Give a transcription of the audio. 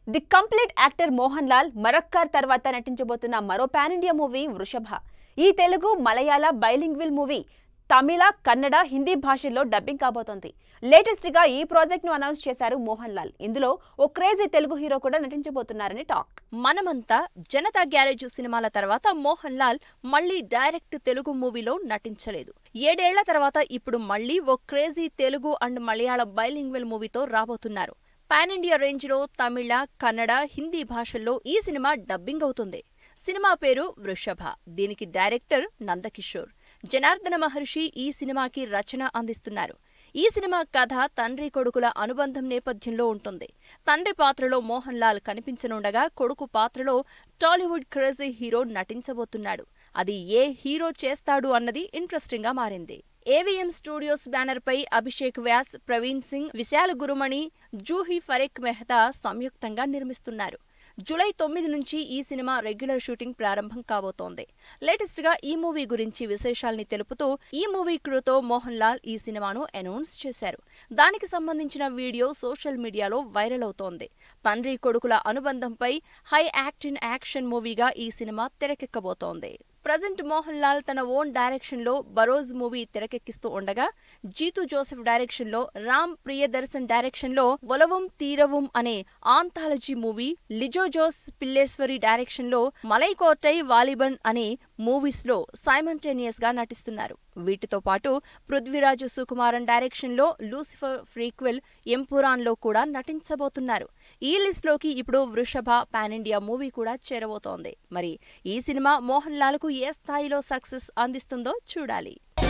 the complete actor Mohan Lal Marakkar తర్వాత నటించబోతున్న మరో పాన్ ఇండియా మూవీ వృషభ ఈ తెలుగు మలయాళ బైలింగ్విల్ మూవీ తమిళ కన్నడ హిందీ భాషల్లో డబ్బింగ్ కాబోతోంది లేటెస్ట్ గా ఈ ప్రాజెక్ట్ ను అనౌన్స్ చేశారు మోహన్ లాల్ ఇందులో ఓ క్రేజీ తెలుగు హీరో కూడా నటించబోతున్నారని టాక్ మనమంతా జనతా గ్యారేజ్ సినిమాల తర్వాత మోహన్ లాల్ మళ్ళీ డైరెక్ట్ తెలుగు మూవీలో నటించలేదు ఏడేళ్ల తర్వాత ఇప్పుడు మళ్ళీ ఓ crazy Telugu and Malayalam bilingual మూవీతో రాబోతున్నారు పాన్ ఇండియా రేంజ్ లో తమిళ కన్నడ హిందీ భాషల్లో ఈ సినిమా డబ్బింగ్ అవుతుంది సినిమా పేరు వృషభ దీనికి డైరెక్టర్ నందకిషోర్ జనార్దన మహర్షి ఈ సినిమాకి రచన అందిస్తున్నారు ఈ సినిమా కథ తండ్రి కొడుకుల అనుబంధం నేపథ్యంలో ఉంటుంది తండ్రి పాత్రలో మోహన్ లాల్ కనిపించనుండగా కొడుకు పాత్రలో టాలీవుడ్ క్రేజీ హీరో నటించబోతున్నాడు అది ఏ హీరో చేస్తాడు అన్నది ఇంట్రెస్టింగ్ గా మారింది ఏవిఎం స్టూడియోస్ బ్యానర్ పై అభిషేక్ వ్యాస్ ప్రవీణ్ సింగ్ విశాల్ గురుమణి జూహీ ఫరేక్ మెహతా సంయుక్తంగా నిర్మిస్తున్నారు జూలై తొమ్మిది నుంచి ఈ సినిమా రెగ్యులర్ షూటింగ్ ప్రారంభం కాబోతోంది లేటెస్ట్ గా ఈ మూవీ గురించి విశేషాల్ని తెలుపుతూ ఈ మూవీ క్రూతో మోహన్ లాల్ ఈ సినిమాను అనౌన్స్ చేశారు దానికి సంబంధించిన వీడియో సోషల్ మీడియాలో వైరల్ అవుతోంది తండ్రి కొడుకుల అనుబంధంపై హై యాక్టిన్ యాక్షన్ మూవీగా ఈ సినిమా తెరకెక్కబోతోంది ప్రజెంట్ మోహన్ లాల్ తన ఓన్ డైరెక్షన్ లో బరోజ్ మూవీ తెరకెక్కిస్తూ ఉండగా జీతు జోసెఫ్ డైరెక్షన్ లో రామ్ ప్రియదర్శన్ డైరెక్షన్ లో ఒలవం తీరవం అనే anthology movie Lijo Jose Pellissery direction లో మలైకోటై వాలిబన్ అనే మూవీస్ లో సైమంటేనియస్ గా నటిస్తున్నారు వీటితో పాటు పృథ్వీరాజు సుకుమారన్ డైరెక్షన్ లో లూసిఫర్ ఫ్రీక్వెల్ ఎంపురాన్ లో కూడా నటించబోతున్నారు ఈ లిస్ట్ లోకి ఇప్పుడు వృషభ పాన్ ఇండియా మూవీ కూడా చేరబోతోంది మరి ఈ సినిమా మోహన్ లాల్ కు ఏ స్థాయిలో సక్సెస్ అందిస్తుందో చూడాలి